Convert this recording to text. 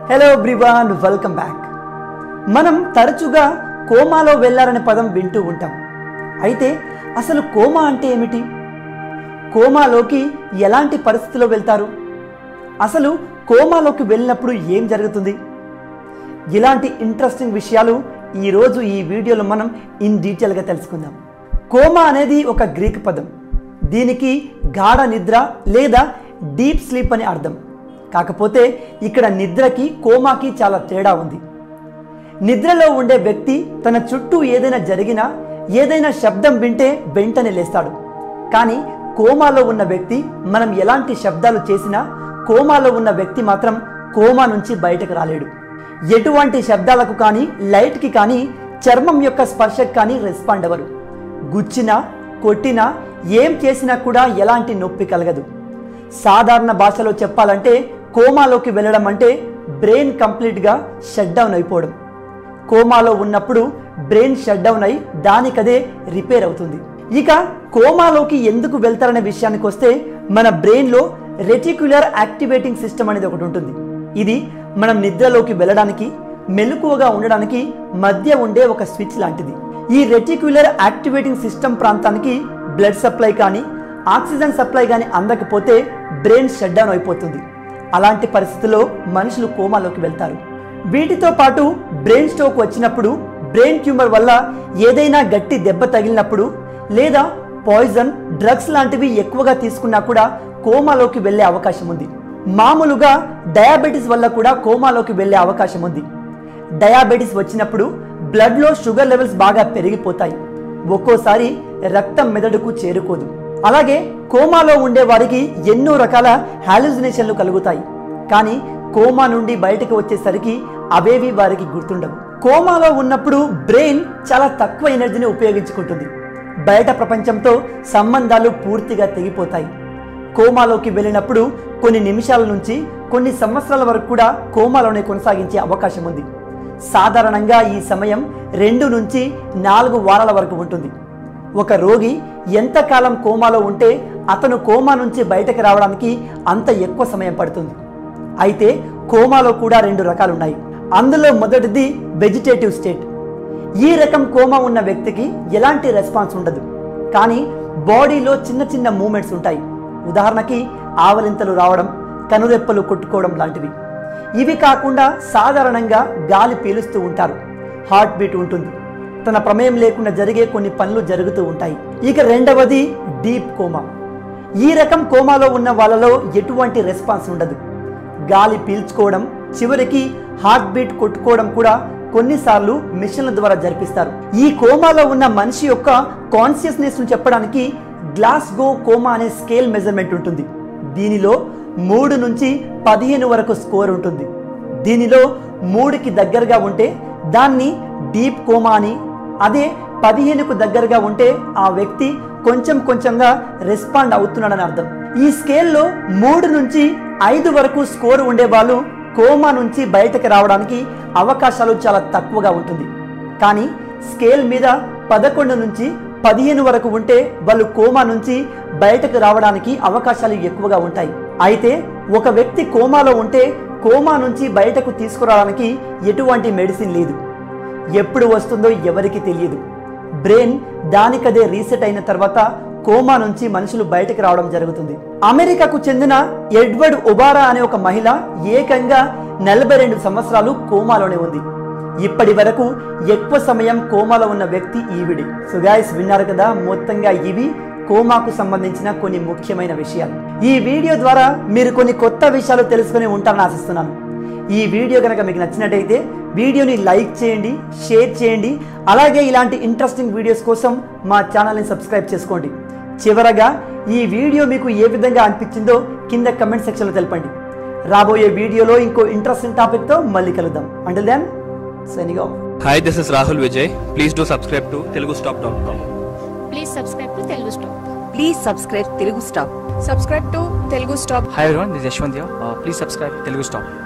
Hello everyone welcome back మనం తరచుగా కోమాలో వెళ్ళారనే పదం వింటూ ఉంటాం అయితే అసలు కోమా అంటే ఏమిటి కోమాలోకి ఎలాంటి పరిస్థితిలో వెళ్తారు అసలు కోమాలోకి వెళ్ళినప్పుడు ఏం జరుగుతుంది ఇలాంటి ఇంట్రెస్టింగ్ విషయాలు ఈరోజు ఈ వీడియోలో మనం ఇన్ డీటెయిల్గా తెలుసుకుందాం కోమా అనేది ఒక గ్రీక్ పదం దీనికి గాఢ నిద్ర లేదా డీప్ స్లీప్ అని అర్థం కాకపోతే ఇక్కడ నిద్రకి కోమాకి చాలా తేడా ఉంది నిద్రలో ఉండే వ్యక్తి తన చుట్టూ ఏదైనా జరిగినా ఏదైనా శబ్దం వింటే వెంటనే లేస్తాడు కానీ కోమాలో ఉన్న వ్యక్తి మనం ఎలాంటి శబ్దాలు చేసినా కోమాలో ఉన్న వ్యక్తి మాత్రం కోమా నుంచి బయటకు రాలేడు ఎటువంటి శబ్దాలకు కానీ లైట్కి కానీ చర్మం యొక్క స్పర్శకు కానీ రెస్పాండ్ అవ్వరు గుచ్చినా కొట్టినా ఏం చేసినా కూడా ఎలాంటి నొప్పి కలగదు సాధారణ భాషలో చెప్పాలంటే కోమాలోకి వెళ్ళడం అంటే బ్రెయిన్ కంప్లీట్గా షట్ డౌన్ అయిపోవడం కోమాలో ఉన్నప్పుడు బ్రెయిన్ షట్ డౌన్ అయి దానికదే రిపేర్ అవుతుంది ఇక కోమాలోకి ఎందుకు వెళ్తారనే విషయానికి వస్తే మన బ్రెయిన్లో రెటిక్యులర్ యాక్టివేటింగ్ సిస్టమ్ అనేది ఒకటి ఉంటుంది ఇది మనం నిద్రలోకి వెళ్ళడానికి మెలకువగా ఉండడానికి మధ్య ఉండే ఒక స్విచ్ లాంటిది ఈ రెటిక్యులర్ యాక్టివేటింగ్ సిస్టమ్ ప్రాంతానికి బ్లడ్ సప్లై కానీ ఆక్సిజన్ సప్లై కానీ అందకపోతే బ్రెయిన్ షట్ డౌన్ అయిపోతుంది అలాంటి పరిస్థితుల్లో మనుషులు కోమాలోకి వెళ్తారు వీటితో పాటు బ్రెయిన్ స్ట్రోక్ వచ్చినప్పుడు బ్రెయిన్ ట్యూమర్ వల్ల ఏదైనా గట్టి దెబ్బ తగిలినప్పుడు లేదా పాయిజన్ డ్రగ్స్ లాంటివి ఎక్కువగా తీసుకున్నా కూడా కోమాలోకి వెళ్ళే అవకాశం ఉంది మామూలుగా డయాబెటీస్ వల్ల కూడా కోమాలోకి వెళ్ళే అవకాశం ఉంది డయాబెటీస్ వచ్చినప్పుడు బ్లడ్లో షుగర్ లెవెల్స్ బాగా పెరిగిపోతాయి ఒక్కోసారి రక్తం మెదడుకు చేరుకోదు అలాగే కోమాలో ఉండే వారికి ఎన్నో రకాల హాలుజినేషన్లు కలుగుతాయి కానీ కోమా నుండి బయటకు వచ్చేసరికి అవేవి వారికి గుర్తుండవు కోమాలో ఉన్నప్పుడు బ్రెయిన్ చాలా తక్కువ ఎనర్జీని ఉపయోగించుకుంటుంది బయట ప్రపంచంతో సంబంధాలు పూర్తిగా తెగిపోతాయి కోమాలోకి వెళ్ళినప్పుడు కొన్ని నిమిషాల నుంచి కొన్ని సంవత్సరాల వరకు కూడా కోమాలోనే కొనసాగించే అవకాశం ఉంది సాధారణంగా ఈ సమయం రెండు నుంచి నాలుగు వారాల వరకు ఉంటుంది ఒక రోగి ఎంతకాలం కోమాలో ఉంటే అతను కోమా నుంచి బయటకు రావడానికి అంత ఎక్కువ సమయం పడుతుంది అయితే కోమాలో కూడా రెండు రకాలు ఉన్నాయి అందులో మొదటిది వెజిటేటివ్ స్టేట్ ఈ రకం కోమా ఉన్న వ్యక్తికి ఎలాంటి రెస్పాన్స్ ఉండదు కానీ బాడీలో చిన్న చిన్న మూమెంట్స్ ఉంటాయి ఉదాహరణకి ఆవలింతలు రావడం కనురెప్పలు కొట్టుకోవడం లాంటివి ఇవి కాకుండా సాధారణంగా గాలి పీలుస్తూ ఉంటారు హార్ట్ బీట్ ఉంటుంది తన ప్రమేయం లేకుండా జరిగే కొన్ని పనులు జరుగుతూ ఉంటాయి ఇక రెండవది డీప్ కోమా ఈ రకం కోమాలో ఉన్న వాళ్ళలో ఎటువంటి రెస్పాన్స్ ఉండదు గాలి పీల్చుకోవడం చివరికి హార్ట్ బీట్ కొట్టుకోవడం కూడా కొన్నిసార్లు మిషన్ల ద్వారా జరిపిస్తారు ఈ కోమాలో ఉన్న మనిషి యొక్క కాన్షియస్నెస్ ను చెప్పడానికి గ్లాస్ గో కోమా అనే స్కేల్ మెజర్మెంట్ ఉంటుంది దీనిలో మూడు నుంచి పదిహేను వరకు స్కోర్ ఉంటుంది దీనిలో మూడుకి దగ్గరగా ఉంటే దాన్ని డీప్ కోమా అని అదే పదిహేనుకు దగ్గరగా ఉంటే ఆ వ్యక్తి కొంచెం కొంచెంగా రెస్పాండ్ అవుతున్నాడని అర్థం ఈ స్కేల్లో మూడు నుంచి ఐదు వరకు స్కోర్ ఉండే వాళ్ళు కోమా నుంచి బయటకు రావడానికి అవకాశాలు చాలా తక్కువగా ఉంటుంది కానీ స్కేల్ మీద పదకొండు నుంచి పదిహేను వరకు ఉంటే వాళ్ళు కోమా నుంచి బయటకు రావడానికి అవకాశాలు ఎక్కువగా ఉంటాయి అయితే ఒక వ్యక్తి కోమాలో ఉంటే కోమా నుంచి బయటకు తీసుకురావడానికి ఎటువంటి మెడిసిన్ లేదు ఎప్పుడు వస్తుందో ఎవరికి తెలియదు బ్రెయిన్ దానికదే రీసెట్ అయిన తర్వాత కోమా నుంచి మనుషులు బయటకు రావడం జరుగుతుంది అమెరికాకు చెందిన ఎడ్వర్డ్ ఒబారా అనే ఒక మహిళ ఏకంగా నలభై రెండు సంవత్సరాలు కోమాలోనే ఉంది ఇప్పటి వరకు ఎక్కువ సమయం కోమాలో ఉన్న వ్యక్తి ఈవిడి సో గాయస్ విన్నారు కదా మొత్తంగా ఇవి కోమాకు సంబంధించిన కొన్ని ముఖ్యమైన విషయాలు ఈ వీడియో ద్వారా మీరు కొన్ని కొత్త విషయాలు తెలుసుకుని ఉంటారని ఆశిస్తున్నాను ఈ వీడియో కనుక మీకు నచ్చినట్టయితే వీడియోని లైక్ చేయండి షేర్ చేయండి అలాగే ఇలాంటి ఇంట్రెస్టింగ్ వీడియోస్ కోసం మా ఛానల్ని సబ్స్క్రైబ్ చేసుకోండి చివరగా ఈ వీడియో మీకు ఏ విధంగా అనిపించిందో కింద కమెంట్ సెక్షన్లో తెలపండి రాబోయే వీడియోలో ఇంకో ఇంట్రెస్టింగ్ టాపిక్తో మళ్ళీ కలుద్దాం until then signing off Hi, this is Rahul Vijay. Please do subscribe to telugustop.com. Please subscribe to Telugu stop please subscribe Telugu stop subscribe to Telugu stop Hi everyone, this is Yashwant here. Uh, please subscribe Telugu Stop.